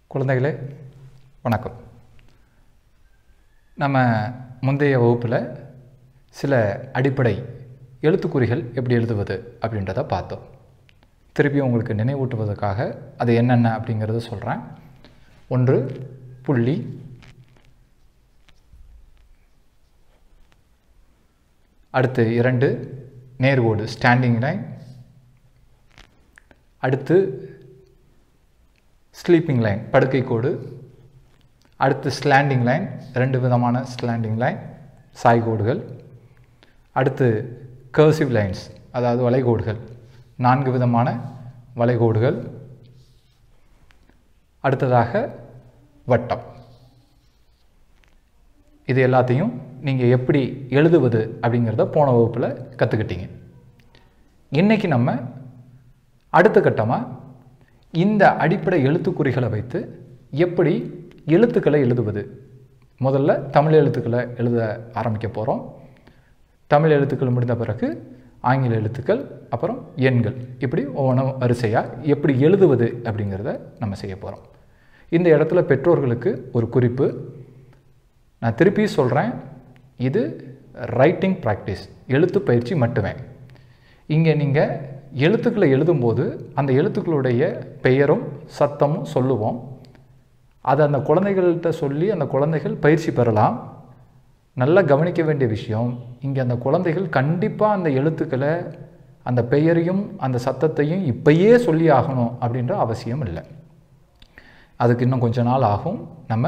குழந்தைகளே வணக்கம் நம்ம முந்தைய வகுப்பில் சில அடிப்படை எழுத்துக்குறிகள் எப்படி எழுதுவது அப்படின்றத பார்த்தோம் திருப்பி உங்களுக்கு நினைவூட்டுவதற்காக அது என்னென்ன அப்படிங்கிறத சொல்கிறேன் ஒன்று புள்ளி அடுத்து இரண்டு நேர்கோடு ஸ்டாண்டிங் லைன் அடுத்து ஸ்லீப்பிங் லைன் படுக்கை கோடு அடுத்து ஸ்லாண்டிங் லைன் ரெண்டு விதமான ஸ்லாண்டிங் லைன் சாய்கோடுகள் அடுத்து கர்சிவ் லைன்ஸ் அதாவது வளைகோடுகள் நான்கு விதமான வளைகோடுகள் அடுத்ததாக வட்டம் இது எல்லாத்தையும் நீங்கள் எப்படி எழுதுவது அப்படிங்கிறத போன வகுப்பில் கற்றுக்கிட்டீங்க இன்றைக்கி நம்ம அடுத்த கட்டமாக இந்த அடிப்படை எழுத்துக்குறிகளை வைத்து எப்படி எழுத்துக்களை எழுதுவது முதல்ல தமிழ் எழுத்துக்களை எழுத ஆரம்பிக்க போகிறோம் தமிழ் எழுத்துக்கள் முடிந்த பிறகு ஆங்கில எழுத்துக்கள் அப்புறம் எண்கள் இப்படி ஒவ்வொன்றும் வரிசையாக எப்படி எழுதுவது அப்படிங்கிறத நம்ம செய்ய போகிறோம் இந்த இடத்துல பெற்றோர்களுக்கு ஒரு குறிப்பு நான் திருப்பி சொல்கிறேன் இது ரைட்டிங் ப்ராக்டிஸ் எழுத்து பயிற்சி மட்டுமே இங்கே நீங்கள் எழுத்துக்களை எழுதும்போது அந்த எழுத்துக்களுடைய பெயரும் சத்தமும் சொல்லுவோம் அதை அந்த குழந்தைகள்கிட்ட சொல்லி அந்த குழந்தைகள் பயிற்சி பெறலாம் நல்லா கவனிக்க வேண்டிய விஷயம் இங்கே அந்த குழந்தைகள் கண்டிப்பாக அந்த எழுத்துக்களை அந்த பெயரையும் அந்த சத்தத்தையும் இப்பயே சொல்லி ஆகணும் அப்படின்ற அவசியம் இல்லை அதுக்கு இன்னும் கொஞ்ச நாள் ஆகும் நம்ம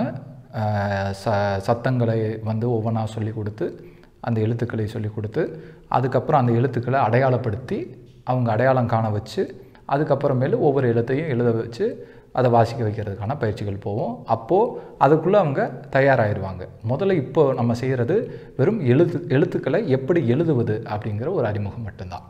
ச சத்தங்களை வந்து ஒவ்வொன்றா சொல்லி கொடுத்து அந்த எழுத்துக்களை சொல்லி கொடுத்து அதுக்கப்புறம் அந்த எழுத்துக்களை அடையாளப்படுத்தி அவங்க அடையாளம் காண வச்சு அதுக்கப்புறமேலு ஒவ்வொரு எழுத்தையும் எழுத வச்சு அதை வாசிக்க வைக்கிறதுக்கான பயிற்சிகள் போவோம் அப்போது அதுக்குள்ளே அவங்க தயாராகிடுவாங்க முதல்ல இப்போ நம்ம செய்கிறது வெறும் எழுத்து எழுத்துக்களை எப்படி எழுதுவது அப்படிங்கிற ஒரு அறிமுகம் மட்டும்தான்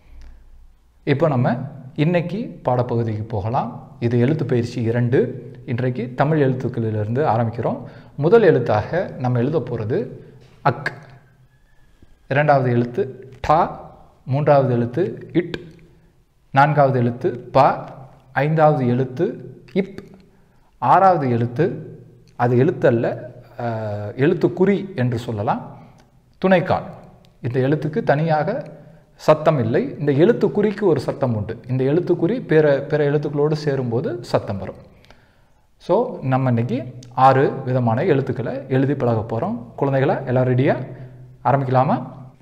இப்போ நம்ம இன்னைக்கு பாடப்பகுதிக்கு போகலாம் இது எழுத்து பயிற்சி இரண்டு இன்றைக்கு தமிழ் எழுத்துக்களிலிருந்து ஆரம்பிக்கிறோம் முதல் எழுத்தாக நம்ம எழுத போகிறது அக் இரண்டாவது எழுத்து டா மூன்றாவது எழுத்து இட் நான்காவது எழுத்து ப ஐந்தாவது எழுத்து இப் ஆறாவது எழுத்து அது எழுத்தல்ல எழுத்துக்குறி என்று சொல்லலாம் துணைக்கால் இந்த எழுத்துக்கு தனியாக சத்தம் இல்லை இந்த எழுத்துக்குறிக்கு ஒரு சத்தம் உண்டு இந்த எழுத்துக்குறி பிற பிற எழுத்துக்களோடு சேரும்போது சத்தம் வரும் ஸோ நம்ம இன்றைக்கி ஆறு விதமான எழுத்துக்களை எழுதி பழக போகிறோம் குழந்தைகளை எல்லாம் ரெடியாக ஆரம்பிக்கலாமா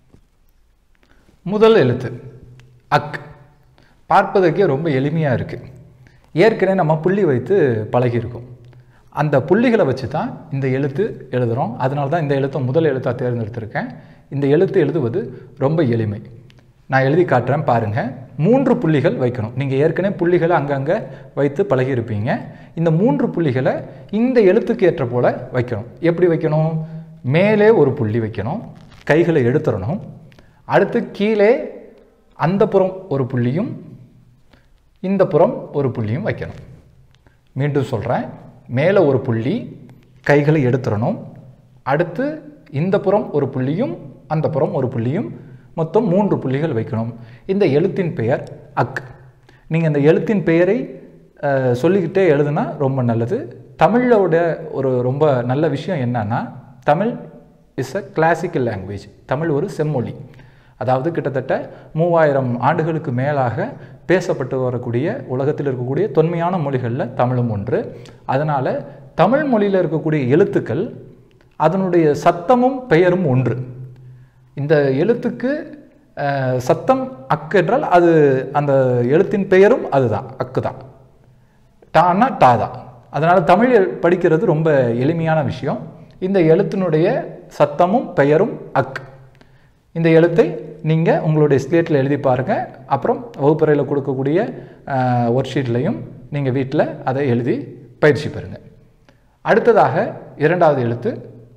முதல் எழுத்து அக் பார்ப்பதற்கே ரொம்ப எளிமையாக இருக்குது ஏற்கனவே நம்ம புள்ளி வைத்து பழகியிருக்கோம் அந்த புள்ளிகளை வச்சு தான் இந்த எழுத்து எழுதுகிறோம் அதனால தான் இந்த எழுத்தை முதல் எழுத்தாக தேர்ந்தெடுத்திருக்கேன் இந்த எழுத்து எழுதுவது ரொம்ப எளிமை நான் எழுதி காட்டுறேன் பாருங்கள் மூன்று புள்ளிகள் வைக்கணும் நீங்கள் ஏற்கனவே புள்ளிகளை அங்கங்கே வைத்து பழகியிருப்பீங்க இந்த மூன்று புள்ளிகளை இந்த எழுத்துக்கு ஏற்ற போல் வைக்கணும் எப்படி வைக்கணும் மேலே ஒரு புள்ளி வைக்கணும் கைகளை எடுத்துடணும் அடுத்து கீழே அந்த புறம் ஒரு புள்ளியும் இந்த புறம் ஒரு புள்ளியும் வைக்கணும் மீண்டும் சொல்கிறேன் மேலே ஒரு புள்ளி கைகளை எடுத்துடணும் அடுத்து இந்த புறம் ஒரு புள்ளியும் அந்த புறம் ஒரு புள்ளியும் மொத்தம் மூன்று புள்ளிகள் வைக்கணும் இந்த எழுத்தின் பெயர் அக் நீங்கள் இந்த எழுத்தின் பெயரை சொல்லிக்கிட்டே எழுதுனா ரொம்ப நல்லது தமிழோட ஒரு ரொம்ப நல்ல விஷயம் என்னன்னா Tamil is a classical language Tamil ஒரு செம்மொழி அதாவது கிட்டத்தட்ட மூவாயிரம் ஆண்டுகளுக்கு மேலாக பேசப்பட்டு வரக்கூடிய உலகத்தில் இருக்கக்கூடிய தொன்மையான மொழிகளில் தமிழும் ஒன்று அதனால் தமிழ் மொழியில் இருக்கக்கூடிய எழுத்துக்கள் அதனுடைய சத்தமும் பெயரும் ஒன்று இந்த எழுத்துக்கு சத்தம் அக்கு என்றால் அது அந்த எழுத்தின் பெயரும் அதுதான் அக்கு தான் டானா டா தான் அதனால் தமிழ் படிக்கிறது ரொம்ப எளிமையான விஷயம் இந்த எழுத்தினுடைய சத்தமும் பெயரும் அக் இந்த எழுத்தை நீங்கள் உங்களுடைய ஸ்லேட்டில் எழுதி பாருங்கள் அப்புறம் வகுப்பறையில் கொடுக்கக்கூடிய ஒர்க் ஷீட்லையும் நீங்கள் வீட்டில் அதை எழுதி பயிற்சி பெறுங்க அடுத்ததாக இரண்டாவது எழுத்து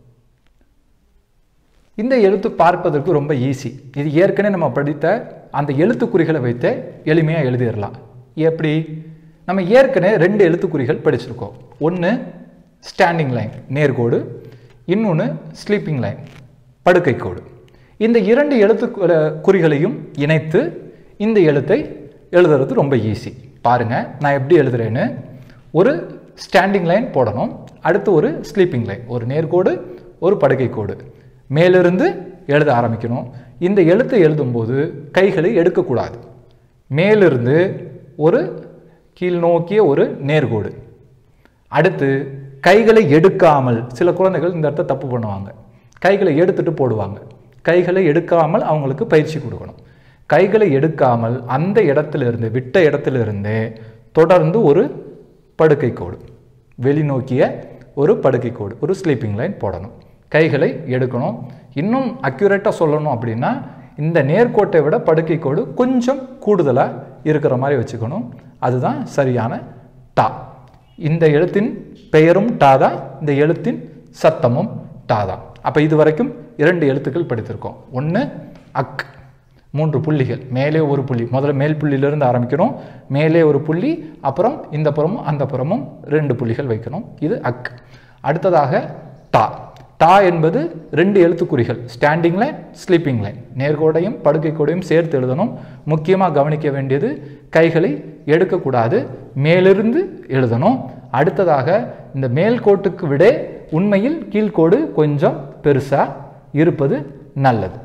இந்த எழுத்து பார்ப்பதற்கு ரொம்ப ஈஸி இது ஏற்கனவே நம்ம படித்த அந்த எழுத்துக்குறிகளை வைத்தே எளிமையாக எழுதிடலாம் எப்படி நம்ம ஏற்கனவே ரெண்டு எழுத்துக்குறிகள் படிச்சிருக்கோம் ஒன்று ஸ்டாண்டிங் லைன் நேர்கோடு இன்னொன்று ஸ்லீப்பிங் லைன் படுக்கை கோடு இந்த இரண்டு எழுத்து குறிகளையும் இணைத்து இந்த எழுத்தை எழுதுறது ரொம்ப ஈஸி பாருங்கள் நான் எப்படி எழுதுறேன்னு ஒரு ஸ்டாண்டிங் லைன் போடணும் அடுத்து ஒரு ஸ்லீப்பிங் லைன் ஒரு நேர்கோடு ஒரு படுக்கை கோடு மேலிருந்து எழுத ஆரம்பிக்கணும் இந்த எழுத்தை எழுதும்போது கைகளை எடுக்கக்கூடாது மேலிருந்து ஒரு கீழ் நோக்கிய ஒரு நேர்கோடு அடுத்து கைகளை எடுக்காமல் சில குழந்தைகள் இந்த இடத்த தப்பு பண்ணுவாங்க கைகளை எடுத்துட்டு போடுவாங்க கைகளை எடுக்காமல் அவங்களுக்கு பயிற்சி கொடுக்கணும் கைகளை எடுக்காமல் அந்த இடத்துல இருந்து விட்ட இடத்துல இருந்தே தொடர்ந்து ஒரு படுக்கை கோடு வெளிநோக்கிய ஒரு படுக்கை கோடு ஒரு ஸ்லீப்பிங் லைன் போடணும் கைகளை எடுக்கணும் இன்னும் அக்யூரேட்டாக சொல்லணும் அப்படின்னா இந்த நேர்கோட்டை விட படுக்கை கோடு கொஞ்சம் கூடுதலாக இருக்கிற மாதிரி வச்சுக்கணும் அதுதான் சரியான டா இந்த எழுத்தின் பெயரும் டா தான் இந்த எழுத்தின் சத்தமும் டா தான் அப்போ இது வரைக்கும் இரண்டு எழுத்துக்கள் படித்திருக்கோம் ஒன்று அக் மூன்று புள்ளிகள் மேலே ஒரு புள்ளி முதல்ல மேல் புள்ளியிலிருந்து ஆரம்பிக்கிறோம் மேலே ஒரு புள்ளி அப்புறம் இந்த புறமும் அந்த புறமும் ரெண்டு புள்ளிகள் வைக்கணும் இது அக் அடுத்ததாக டா டா என்பது ரெண்டு எழுத்துக்குறிகள் ஸ்டாண்டிங் லைன் ஸ்லீப்பிங் லைன் நேர்கோடையும் படுக்கை கோடையும் சேர்த்து எழுதணும் முக்கியமாக கவனிக்க வேண்டியது கைகளை எடுக்கக்கூடாது மேலிருந்து எழுதணும் அடுத்ததாக இந்த மேல் கோட்டுக்கு விட உண்மையில் கீழ்கோடு கொஞ்சம் பெருசாக இருப்பது நல்லது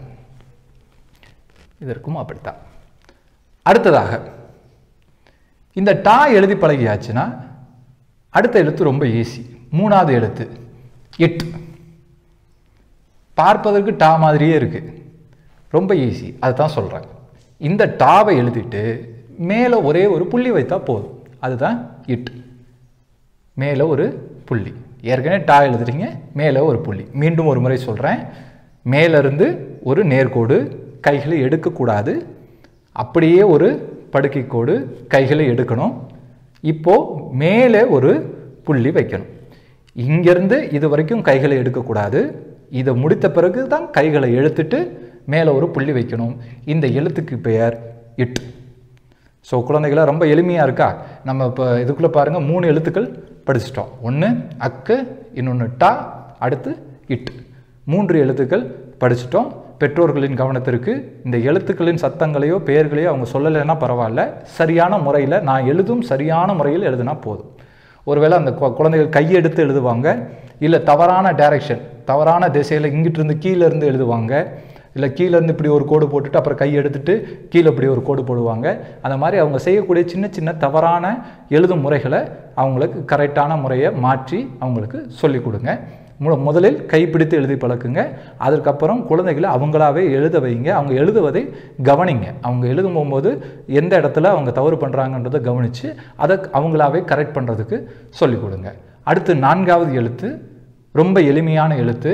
இதற்கும் அப்படித்தான் அடுத்ததாக இந்த டா எழுதி பழகியாச்சுன்னா அடுத்த எழுத்து ரொம்ப ஈஸி மூணாவது எழுத்து எட் பார்ப்பதற்கு டா மாதிரியே இருக்கு ரொம்ப ஈஸி அதுதான் சொல்கிறேன் இந்த டாவை எழுதிட்டு மேலே ஒரே ஒரு புள்ளி வைத்தா போதும் அதுதான் இட் மேலே ஒரு புள்ளி ஏற்கனவே டா எழுதுறீங்க மேலே ஒரு புள்ளி மீண்டும் ஒரு முறை சொல்கிறேன் மேலிருந்து ஒரு நேர்கோடு கைகளை எடுக்கக்கூடாது அப்படியே ஒரு படுக்கை கோடு கைகளை எடுக்கணும் இப்போ மேலே ஒரு புள்ளி வைக்கணும் இங்கிருந்து இது வரைக்கும் கைகளை எடுக்கக்கூடாது இதை முடித்த பிறகு தான் கைகளை எடுத்துட்டு மேலே ஒரு புள்ளி வைக்கணும் இந்த எழுத்துக்கு பெயர் இட் ஸோ குழந்தைகளா ரொம்ப எளிமையாக இருக்கா நம்ம இப்போ இதுக்குள்ளே பாருங்கள் மூணு எழுத்துக்கள் படிச்சிட்டோம் ஒன்று அக்கு இன்னொன்று டா அடுத்து இட் மூன்று எழுத்துக்கள் படிச்சிட்டோம் பெற்றோர்களின் கவனத்திற்கு இந்த எழுத்துக்களின் சத்தங்களையோ பெயர்களையோ அவங்க சொல்லலைன்னா பரவாயில்ல சரியான முறையில் நான் எழுதும் சரியான முறையில் எழுதுனா போதும் ஒருவேளை அந்த கு- குழந்தைகள் கையெடுத்து எழுதுவாங்க இல்லை தவறான டைரக்ஷன் தவறான திசையில் இங்கிட்டு இருந்து கீழே இருந்து எழுதுவாங்க இல்லை கீழே இருந்து இப்படி ஒரு கோடு போட்டுட்டு அப்புறம் கை எடுத்துட்டு கீழே இப்படி ஒரு கோடு போடுவாங்க அந்த மாதிரி அவங்க செய்யக்கூடிய சின்ன சின்ன தவறான எழுதும் முறைகளை அவங்களுக்கு கரெக்டான முறையை மாற்றி அவங்களுக்கு சொல்லிக் கொடுங்க மு- முதலில் கைப்பிடித்து எழுதி பழக்குங்க அதுக்கப்புறம் குழந்தைகளை அவங்களாவே எழுத வைங்க அவங்க எழுதுவதை கவனிங்க அவங்க எழுதும் போகும்போது எந்த இடத்துல அவங்க தவறு பண்ணுறாங்கன்றதை கவனித்து அதை அவங்களாவே கரெக்ட் பண்ணுறதுக்கு சொல்லிக் கொடுங்க அடுத்து நான்காவது எழுத்து ரொம்ப எளிமையான எழுத்து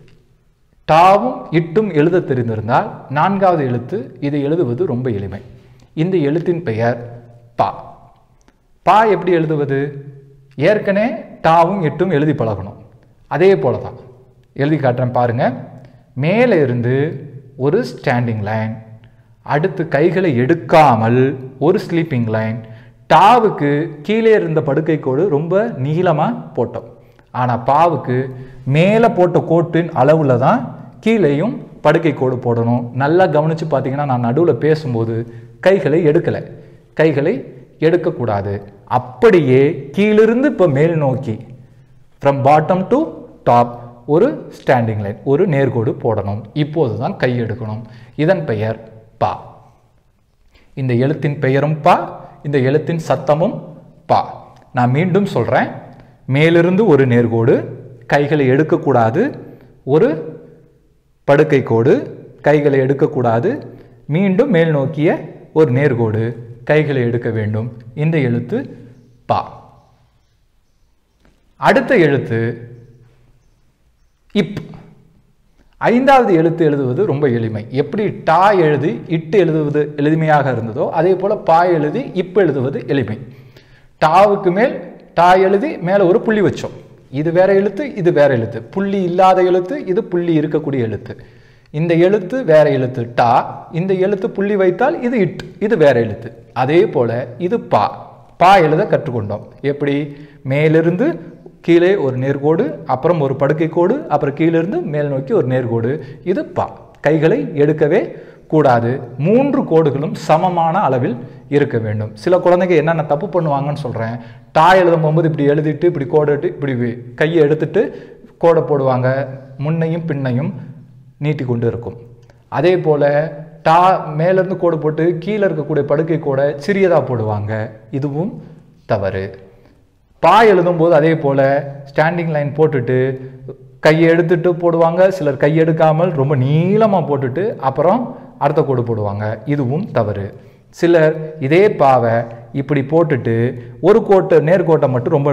டாவும் இட்டும் எழுத தெரிந்திருந்தால் நான்காவது எழுத்து இதை எழுதுவது ரொம்ப எளிமை இந்த எழுத்தின் பெயர் பா பா எப்படி எழுதுவது ஏற்கனவே டாவும் இட்டும் எழுதி பழகணும் அதே போல தான் எழுதி காட்டுறேன் பாருங்க மேலே இருந்து ஒரு ஸ்டாண்டிங் லைன் அடுத்து கைகளை எடுக்காமல் ஒரு ஸ்லீப்பிங் லைன் டாவுக்கு கீழே இருந்த படுக்கை கோடு ரொம்ப நீளமாக போட்டோம் ஆனால் பாவுக்கு மேலே போட்ட கோட்டின் அளவில் தான் கீழேயும் படுக்கை கோடு போடணும் நல்லா கவனித்து பார்த்தீங்கன்னா நான் நடுவில் பேசும்போது கைகளை எடுக்கலை கைகளை எடுக்கக்கூடாது அப்படியே கீழிருந்து இப்போ மேல் நோக்கி ஃப்ரம் பாட்டம் டு டாப் ஒரு ஸ்டாண்டிங் லைன் ஒரு நேர்கோடு போடணும் இப்போது தான் கை எடுக்கணும் இதன் பெயர் பா இந்த எழுத்தின் பெயரும் பா இந்த எழுத்தின் சத்தமும் பா நான் மீண்டும் சொல்கிறேன் மேலிருந்து ஒரு நேர்கோடு கைகளை எடுக்கக்கூடாது ஒரு படுக்கை கோடு கைகளை எடுக்கக்கூடாது மீண்டும் மேல் நோக்கிய ஒரு நேர்கோடு கைகளை எடுக்க வேண்டும் இந்த எழுத்து பா அடுத்த எழுத்து இப் ஐந்தாவது எழுத்து எழுதுவது ரொம்ப எளிமை எப்படி டா எழுதி இட்டு எழுதுவது எளிமையாக இருந்ததோ அதே போல பா எழுதி இப் எழுதுவது எளிமை டாவுக்கு மேல் டா எழுதி மேலே ஒரு புள்ளி வச்சோம் இது வேற எழுத்து இது வேற எழுத்து புள்ளி இல்லாத எழுத்து இது புள்ளி இருக்கக்கூடிய எழுத்து இந்த எழுத்து வேற எழுத்து டா இந்த எழுத்து புள்ளி வைத்தால் இது இட் இது வேற எழுத்து அதே போல இது பா பா எழுத கற்றுக்கொண்டோம் எப்படி மேலிருந்து கீழே ஒரு நேர்கோடு அப்புறம் ஒரு படுக்கை கோடு அப்புறம் கீழிருந்து மேல் நோக்கி ஒரு நேர்கோடு இது பா கைகளை எடுக்கவே கூடாது மூன்று கோடுகளும் சமமான அளவில் இருக்க வேண்டும் சில குழந்தைங்க என்னென்ன தப்பு பண்ணுவாங்கன்னு சொல்கிறேன் டா எழுதும் போகும்போது இப்படி எழுதிட்டு இப்படி கோடிட்டு இப்படி வி- கையை எடுத்துட்டு கோடை போடுவாங்க முன்னையும் பின்னையும் நீட்டி கொண்டு இருக்கும் அதே போல் டா மேலேருந்து கோடு போட்டு கீழே இருக்கக்கூடிய படுக்கை கோடை சிறியதாக போடுவாங்க இதுவும் தவறு பா எழுதும்போது அதே போல் ஸ்டாண்டிங் லைன் போட்டுட்டு கையை எடுத்துட்டு போடுவாங்க சிலர் கையை எடுக்காமல் ரொம்ப நீளமாக போட்டுட்டு அப்புறம் அடுத்த கோடு போடுவாங்க இதுவும் தவறு சிலர் இதே பாவை இப்படி போட்டுட்டு ஒரு கோட்டை நேர்கோட்டை மட்டும் ரொம்ப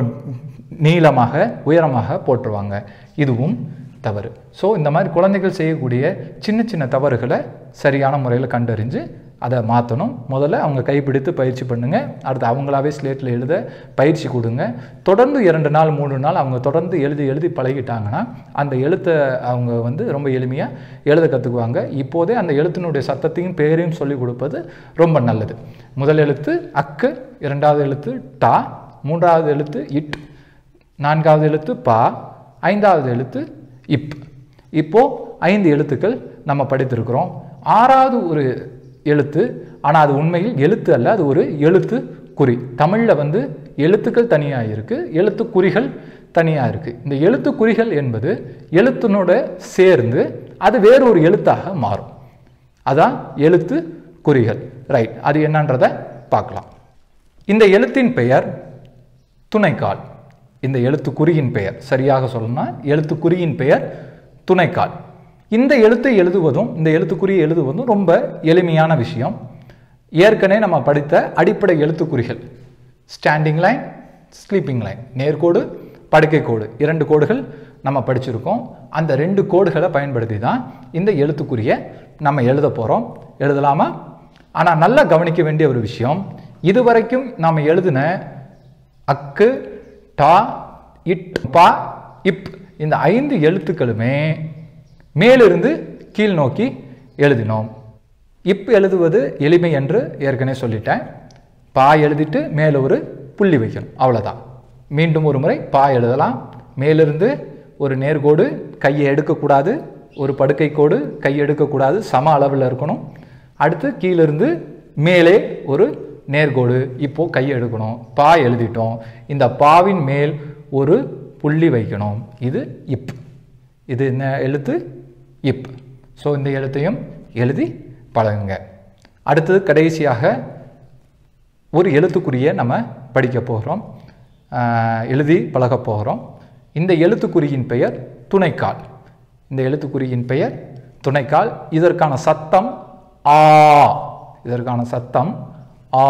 நீளமாக உயரமாக போட்டுருவாங்க இதுவும் தவறு ஸோ இந்த மாதிரி குழந்தைகள் செய்யக்கூடிய சின்ன சின்ன தவறுகளை சரியான முறையில் கண்டறிஞ்சு அதை மாற்றணும் முதல்ல அவங்க கைப்பிடித்து பயிற்சி பண்ணுங்க அடுத்து அவங்களாவே ஸ்லேட்டில் எழுத பயிற்சி கொடுங்க தொடர்ந்து இரண்டு நாள் மூணு நாள் அவங்க தொடர்ந்து எழுதி எழுதி பழகிட்டாங்கன்னா அந்த எழுத்தை அவங்க வந்து ரொம்ப எளிமையாக எழுத கற்றுக்குவாங்க இப்போதே அந்த எழுத்தினுடைய சத்தத்தையும் பேரையும் சொல்லி கொடுப்பது ரொம்ப நல்லது முதல் எழுத்து அக்கு இரண்டாவது எழுத்து டா மூன்றாவது எழுத்து இட் நான்காவது எழுத்து பா ஐந்தாவது எழுத்து இப் இப்போ ஐந்து எழுத்துக்கள் நம்ம படித்திருக்கிறோம் ஆறாவது ஒரு எழுத்து ஆனால் அது உண்மையில் எழுத்து அல்ல அது ஒரு எழுத்து குறி தமிழில் வந்து எழுத்துக்கள் தனியாக இருக்கு எழுத்து குறிகள் தனியாக இருக்கு இந்த எழுத்து குறிகள் என்பது எழுத்தினோட சேர்ந்து அது வேறு ஒரு எழுத்தாக மாறும் அதான் எழுத்து குறிகள் ரைட் அது என்னன்றதை பார்க்கலாம் இந்த எழுத்தின் பெயர் துணைக்கால் இந்த எழுத்துக்குறியின் பெயர் சரியாக சொல்லணும்னா எழுத்துக்குறியின் பெயர் துணைக்கால் இந்த எழுத்தை எழுதுவதும் இந்த எழுத்துக்குறியை எழுதுவதும் ரொம்ப எளிமையான விஷயம் ஏற்கனவே நம்ம படித்த அடிப்படை எழுத்துக்குறிகள் ஸ்டாண்டிங் லைன் ஸ்லீப்பிங் லைன் நேர்கோடு படுக்கை கோடு இரண்டு கோடுகள் நம்ம படிச்சிருக்கோம் அந்த ரெண்டு கோடுகளை பயன்படுத்தி தான் இந்த எழுத்துக்குறியை நம்ம எழுத போகிறோம் எழுதலாமா ஆனால் நல்லா கவனிக்க வேண்டிய ஒரு விஷயம் இதுவரைக்கும் நாம் எழுதின அக்கு டா இட் பா இப் இந்த ஐந்து எழுத்துக்களுமே மேலிருந்து கீழ் நோக்கி எழுதினோம் இப் எழுதுவது எளிமை என்று ஏற்கனவே சொல்லிட்டேன் பா எழுதிட்டு மேலே ஒரு புள்ளி வைக்கணும் அவ்வளோதான் மீண்டும் ஒரு முறை பா எழுதலாம் மேலிருந்து ஒரு நேர்கோடு கையை எடுக்கக்கூடாது ஒரு படுக்கை கோடு கை எடுக்கக்கூடாது சம அளவில் இருக்கணும் அடுத்து கீழிருந்து மேலே ஒரு நேர்கோடு இப்போ கை எடுக்கணும் பா எழுதிட்டோம் இந்த பாவின் மேல் ஒரு புள்ளி வைக்கணும் இது இப் இது என்ன எழுத்து இப் ஸோ இந்த எழுத்தையும் எழுதி பழகுங்க அடுத்தது கடைசியாக ஒரு எழுத்துக்குறியை நம்ம படிக்க போகிறோம் எழுதி பழக போகிறோம் இந்த எழுத்துக்குறியின் பெயர் துணைக்கால் இந்த எழுத்துக்குறியின் பெயர் துணைக்கால் இதற்கான சத்தம் ஆ இதற்கான சத்தம் ஆ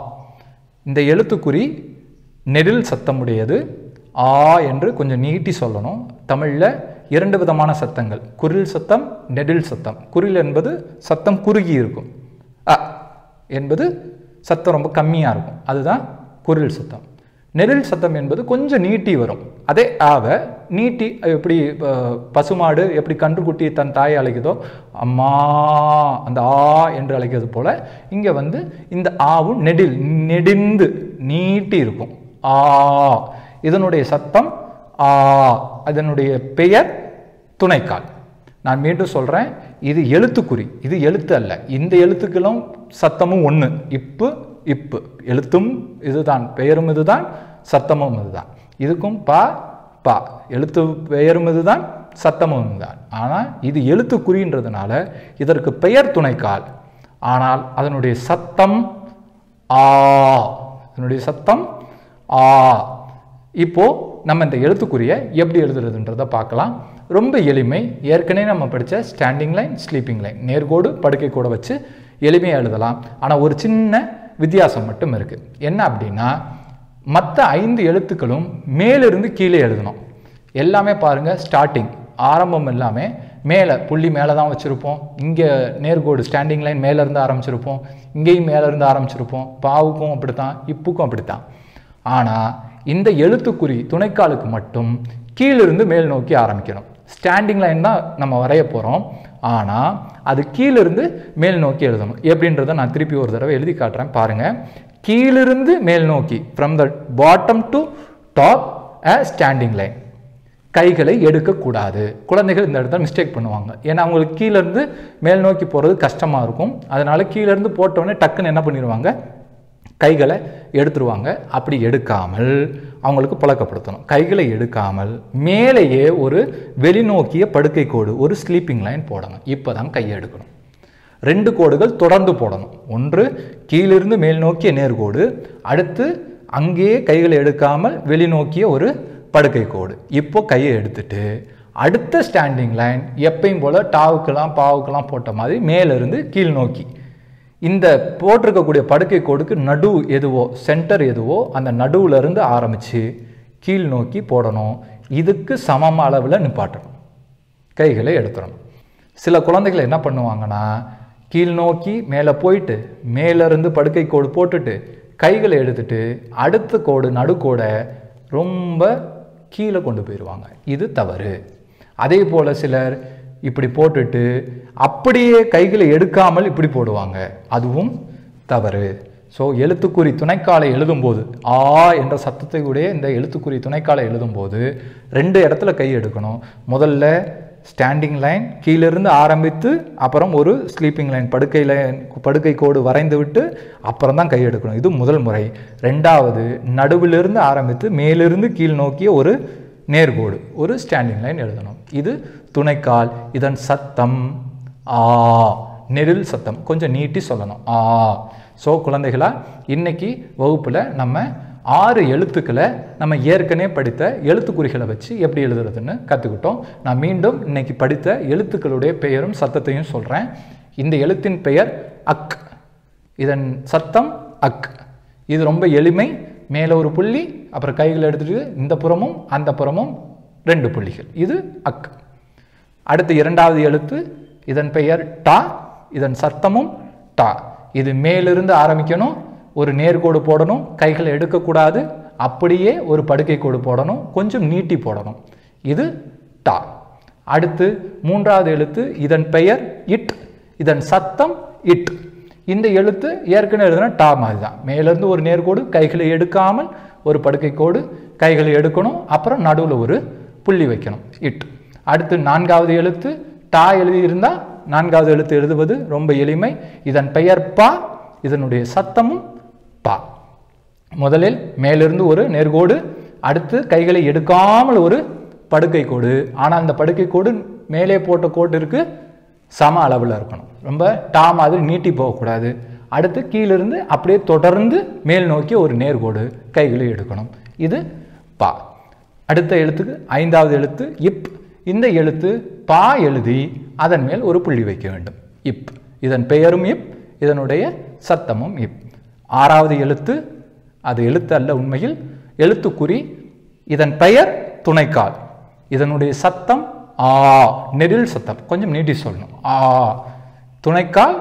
இந்த எழுத்துக்குறி நெடில் சத்தமுடையது ஆ என்று கொஞ்சம் நீட்டி சொல்லணும் தமிழில் இரண்டு விதமான சத்தங்கள் குரில் சத்தம் நெடில் சத்தம் குரில் என்பது சத்தம் குறுகி இருக்கும் அ என்பது சத்தம் ரொம்ப கம்மியாக இருக்கும் அதுதான் குரில் சத்தம் நெரில் சத்தம் என்பது கொஞ்சம் நீட்டி வரும் அதே ஆவை நீட்டி எப்படி அஹ், பசுமாடு எப்படி கன்றுக்குட்டி தன் தாயை அழைக்குதோ அம்மா அந்த ஆ என்று அழைக்கிறது போல இங்கே வந்து இந்த ஆவும் நெடில் நெடிந்து நீட்டி இருக்கும் ஆ இதனுடைய சத்தம் ஆ அதனுடைய பெயர் துணைக்கால் நான் மீண்டும் சொல்கிறேன் இது எழுத்துக்குறி இது எழுத்து அல்ல இந்த எழுத்துக்களும் சத்தமும் ஒன்று இப்பு இப்பு எழுத்தும் இதுதான் பெயரும் இதுதான் சத்தமும் இதுதான் இதுக்கும் பா பா எழுத்து பெயரும் இதுதான் சத்தமும் இதுதான் ஆனால் இது எழுத்துக்குறின்றதுனால இதற்கு பெயர் துணைக்கால் ஆனால் அதனுடைய சத்தம் ஆ இதனுடைய சத்தம் ஆ இப்போ நம்ம இந்த எழுத்துக்குறியை எப்படி எழுதுறதுன்றதை பார்க்கலாம் ரொம்ப எளிமை ஏற்கனவே நம்ம படித்த ஸ்டாண்டிங் லைன் ஸ்லீப்பிங் லைன் நேர்கோடு படுக்கை கூட வச்சு எளிமையாக எழுதலாம் ஆனால் ஒரு சின்ன வித்தியாசம் மட்டும் இருக்குது என்ன அப்படின்னா மற்ற ஐந்து எழுத்துக்களும் மேலிருந்து கீழே எழுதணும் எல்லாமே பாருங்கள் ஸ்டார்டிங் ஆரம்பம் எல்லாமே மேலே புள்ளி மேலே தான் வச்சுருப்போம் இங்கே நேர்கோடு ஸ்டாண்டிங் லைன் மேலே இருந்து ஆரம்பிச்சிருப்போம் இங்கேயும் மேலே இருந்து ஆரம்பிச்சிருப்போம் பாவுக்கும் அப்படித்தான் இப்புக்கும் அப்படித்தான் ஆனால் இந்த எழுத்துக்குறி துணைக்காலுக்கு மட்டும் கீழிருந்து மேல் நோக்கி ஆரம்பிக்கணும் ஸ்டாண்டிங் லைன் தான் நம்ம வரைய போகிறோம் ஆனால் அது கீழிருந்து மேல் நோக்கி எழுதணும் எப்படின்றத நான் திருப்பி ஒரு தடவை எழுதி காட்டுறேன் பாருங்கள் கீழிருந்து மேல் நோக்கி from the bottom to top a standing line கைகளை எடுக்கக்கூடாது குழந்தைகள் இந்த இடத்துல மிஸ்டேக் பண்ணுவாங்க ஏன்னா அவங்களுக்கு கீழேருந்து மேல் நோக்கி போகிறது கஷ்டமாக இருக்கும் அதனால கீழேருந்து போட்டோடனே டக்குன்னு என்ன பண்ணிடுவாங்க கைகளை எடுத்துருவாங்க அப்படி எடுக்காமல் அவங்களுக்கு பழக்கப்படுத்தணும் கைகளை எடுக்காமல் மேலேயே ஒரு வெளிநோக்கிய படுக்கை கோடு ஒரு ஸ்லீப்பிங் லைன் போடணும் இப்போ தான் கையை எடுக்கணும் ரெண்டு கோடுகள் தொடர்ந்து போடணும் ஒன்று கீழிருந்து மேல் நோக்கிய நேர்கோடு அடுத்து அங்கேயே கைகளை எடுக்காமல் வெளிநோக்கிய ஒரு படுக்கை கோடு இப்போ கையை எடுத்துட்டு அடுத்த ஸ்டாண்டிங் லைன் எப்பயும் போல் டாவுக்கெல்லாம் பாவுக்கெல்லாம் போட்ட மாதிரி மேலிருந்து கீழ் நோக்கி இந்த போட்டிருக்கக்கூடிய படுக்கை கோடுக்கு நடு எதுவோ சென்டர் எதுவோ அந்த நடுவுல இருந்து ஆரம்பித்து கீழ் நோக்கி போடணும் இதுக்கு சமம் அளவில் நிப்பாட்டணும் கைகளை எடுத்துடணும் சில குழந்தைகள் என்ன பண்ணுவாங்கன்னா கீழ் நோக்கி மேலே போயிட்டு மேலேருந்து படுக்கை கோடு போட்டுட்டு கைகளை எடுத்துட்டு அடுத்த கோடு நடுக்கோடை ரொம்ப கீழே கொண்டு போயிடுவாங்க இது தவறு அதே போல் சிலர் இப்படி போட்டுட்டு அப்படியே கைகளை எடுக்காமல் இப்படி போடுவாங்க அதுவும் தவறு ஸோ எழுத்துக்குறி துணைக்காலை எழுதும்போது ஆ என்ற சத்தத்தை உடைய இந்த எழுத்துக்குறி துணைக்காலை எழுதும்போது ரெண்டு இடத்துல கை எடுக்கணும் முதல்ல ஸ்டாண்டிங் லைன் கீழிருந்து ஆரம்பித்து அப்புறம் ஒரு ஸ்லீப்பிங் லைன் படுக்கை லைன் படுக்கை கோடு வரைந்து விட்டு அப்புறம் தான் கை எடுக்கணும் இது முதல் முறை ரெண்டாவது நடுவிலிருந்து ஆரம்பித்து மேலிருந்து கீழ் நோக்கிய ஒரு நேர்கோடு ஒரு ஸ்டாண்டிங் லைன் எழுதணும் இது துணைக்கால் இதன் சத்தம் ஆ நெடில் சத்தம் கொஞ்சம் நீட்டி சொல்லணும் ஆ ஸோ குழந்தைகளா இன்னைக்கு வகுப்பில் நம்ம ஆறு எழுத்துக்களை நம்ம ஏற்கனவே படித்த எழுத்துக்குறிகளை வச்சு எப்படி எழுதுறதுன்னு கற்றுக்கிட்டோம் நான் மீண்டும் இன்னைக்கு படித்த எழுத்துக்களுடைய பெயரும் சத்தத்தையும் சொல்கிறேன் இந்த எழுத்தின் பெயர் அக் இதன் சத்தம் அக் இது ரொம்ப எளிமை மேலே ஒரு புள்ளி அப்புறம் கைகளை எடுத்துட்டு இந்த புறமும் அந்த புறமும் ரெண்டு புள்ளிகள் இது அக் அடுத்து இரண்டாவது எழுத்து இதன் பெயர் டா இதன் சத்தமும் டா இது மேலிருந்து ஆரம்பிக்கணும் ஒரு நேர்கோடு போடணும் கைகளை எடுக்கக்கூடாது அப்படியே ஒரு படுக்கை கோடு போடணும் கொஞ்சம் நீட்டி போடணும் இது டா அடுத்து மூன்றாவது எழுத்து இதன் பெயர் இட் இதன் சத்தம் இட் இந்த எழுத்து ஏற்கனவே எழுதுனா டா மாதிரி தான் மேலேருந்து ஒரு நேர்கோடு கைகளை எடுக்காமல் ஒரு படுக்கை கோடு கைகளை எடுக்கணும் அப்புறம் நடுவில் ஒரு புள்ளி வைக்கணும் இட் அடுத்து நான்காவது எழுத்து டா எழுதியிருந்தால் நான்காவது எழுத்து எழுதுவது ரொம்ப எளிமை இதன் பெயர் பா இதனுடைய சத்தமும் பா முதலில் மேலிருந்து ஒரு நேர்கோடு அடுத்து கைகளை எடுக்காமல் ஒரு படுக்கை கோடு ஆனால் அந்த படுக்கை கோடு மேலே போட்ட கோட்டிற்கு சம அளவில் இருக்கணும் ரொம்ப டா மாதிரி நீட்டி போகக்கூடாது அடுத்து கீழிருந்து அப்படியே தொடர்ந்து மேல் நோக்கி ஒரு நேர்கோடு கைகளை எடுக்கணும் இது பா அடுத்த எழுத்துக்கு ஐந்தாவது எழுத்து இப் இந்த எழுத்து பா எழுதி அதன் மேல் ஒரு புள்ளி வைக்க வேண்டும் இப் இதன் பெயரும் இப் இதனுடைய சத்தமும் இப் ஆறாவது எழுத்து அது எழுத்து அல்ல உண்மையில் எழுத்துக்குறி இதன் பெயர் துணைக்கால் இதனுடைய சத்தம் ஆ நெடில் சத்தம் கொஞ்சம் நீட்டி சொல்லணும் ஆ துணைக்கால்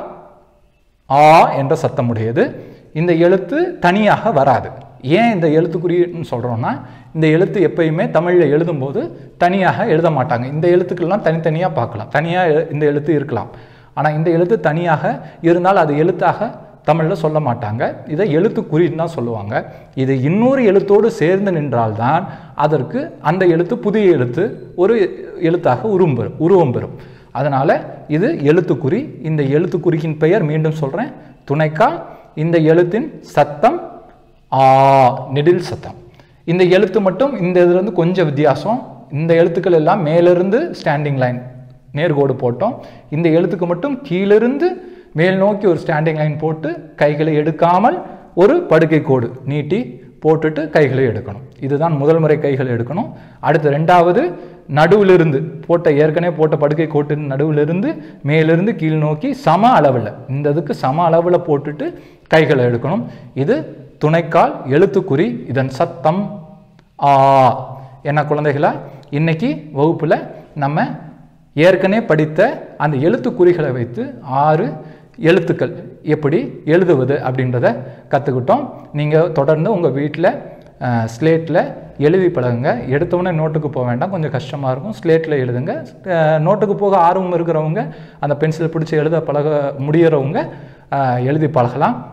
ஆ என்ற சத்தமுடையது இந்த எழுத்து தனியாக வராது ஏன் இந்த எழுத்துக்குறின்னு சொல்கிறோன்னா இந்த எழுத்து எப்பயுமே தமிழில் எழுதும்போது தனியாக எழுத மாட்டாங்க இந்த எழுத்துக்கள்லாம் தனித்தனியாக பார்க்கலாம் தனியாக இந்த எழுத்து இருக்கலாம் ஆனால் இந்த எழுத்து தனியாக இருந்தால் அது எழுத்தாக தமிழில் சொல்ல மாட்டாங்க இதை எழுத்துக்குறின்னு தான் சொல்லுவாங்க இது இன்னொரு எழுத்தோடு சேர்ந்து நின்றால்தான் அதற்கு அந்த எழுத்து புதிய எழுத்து ஒரு எழுத்தாக உருவம் பெறும் உருவம் பெறும் அதனால் இது எழுத்துக்குறி இந்த எழுத்துக்குறியின் பெயர் மீண்டும் சொல்கிறேன் துணைக்கால் இந்த எழுத்தின் சத்தம் ஆ நெடில் சத்தம் இந்த எழுத்து மட்டும் இந்த இதுலேருந்து கொஞ்சம் வித்தியாசம் இந்த எழுத்துக்கள் எல்லாம் மேலிருந்து ஸ்டாண்டிங் லைன் நேர்கோடு போட்டோம் இந்த எழுத்துக்கு மட்டும் கீழிருந்து மேல் நோக்கி ஒரு ஸ்டாண்டிங் லைன் போட்டு கைகளை எடுக்காமல் ஒரு படுக்கை கோடு நீட்டி போட்டுட்டு கைகளை எடுக்கணும் இதுதான் முதல் முறை கைகளை எடுக்கணும் அடுத்து ரெண்டாவது நடுவிலிருந்து போட்ட ஏற்கனவே போட்ட படுக்கை கோட்டின் நடுவிலிருந்து மேலிருந்து கீழ் நோக்கி சம அளவில் இந்த இதுக்கு சம அளவில் போட்டுட்டு கைகளை எடுக்கணும் இது துணைக்கால் எழுத்துக்குறி இதன் சத்தம் ஆ என்ன குழந்தைகளா இன்னைக்கு வகுப்பில் நம்ம ஏற்கனவே படித்த அந்த எழுத்துக்குறிகளை வைத்து ஆறு எழுத்துக்கள் எப்படி எழுதுவது அப்படின்றத கற்றுக்கிட்டோம் நீங்கள் தொடர்ந்து உங்கள் வீட்டில் ஸ்லேட்டில் எழுதி பழகுங்க எடுத்தவுடனே நோட்டுக்கு போக வேண்டாம் கொஞ்சம் கஷ்டமாக இருக்கும் ஸ்லேட்டில் எழுதுங்க அஹ், நோட்டுக்கு போக ஆர்வம் இருக்கிறவங்க அந்த பென்சிலை பிடிச்சி எழுத பழக முடியறவங்க அஹ், எழுதி பழகலாம்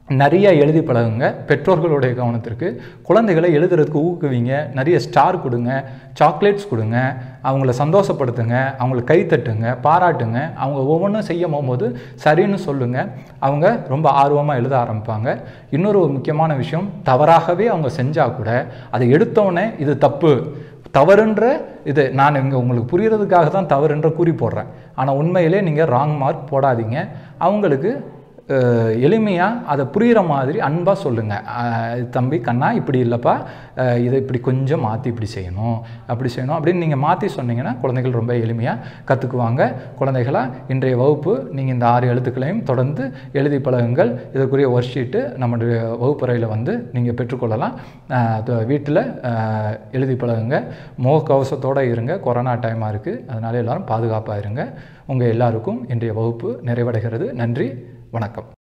நிறைய எழுதி பழகுங்க பெற்றோர்களுடைய கவனத்திற்கு குழந்தைகளை எழுதுறதுக்கு ஊக்குவிங்க நிறைய ஸ்டார் கொடுங்க சாக்லேட்ஸ் கொடுங்க அவங்கள சந்தோஷப்படுத்துங்க அவங்கள கை தட்டுங்க பாராட்டுங்க அவங்க ஒவ்வொன்றும் செய்ய போகும்போது சரின்னு சொல்லுங்கள் அவங்க ரொம்ப ஆர்வமாக எழுத ஆரம்பிப்பாங்க இன்னொரு ஒரு முக்கியமான விஷயம் தவறாகவே அவங்க செஞ்சால் கூட அதை எடுத்தோடனே இது தப்பு தவறுன்ற இது நான் இங்கே உங்களுக்கு புரியறதுக்காக தான் தவறுன்ற குறி போடுறேன் ஆனால் உண்மையிலே நீங்கள் ராங் மார்க் போடாதீங்க அவங்களுக்கு எளிமையாக அதை புரிகிற மாதிரி அன்பாக சொல்லுங்கள் தம்பி கண்ணா இப்படி இல்லைப்பா அஹ் இதை இப்படி கொஞ்சம் மாற்றி இப்படி செய்யணும் அப்படி செய்யணும் அப்படின்னு நீங்கள் மாற்றி சொன்னீங்கன்னா குழந்தைகள் ரொம்ப எளிமையாக கற்றுக்குவாங்க குழந்தைகளா இன்றைய வகுப்பு நீங்கள் இந்த ஆறு எழுத்துக்களையும் தொடர்ந்து எழுதி பழகுங்கள் இதற்குரிய ஒர்க் ஷீட்டு நம்முடைய வகுப்பறையில் வந்து நீங்கள் பெற்றுக்கொள்ளலாம் வீட்டில் எழுதி பழகுங்க முகக்கவசத்தோடு இருங்க கொரோனா டைமாக இருக்குது அதனால எல்லாரும் பாதுகாப்பாக இருங்க உங்கள் எல்லாருக்கும் இன்றைய வகுப்பு நிறைவடைகிறது நன்றி வணக்கம்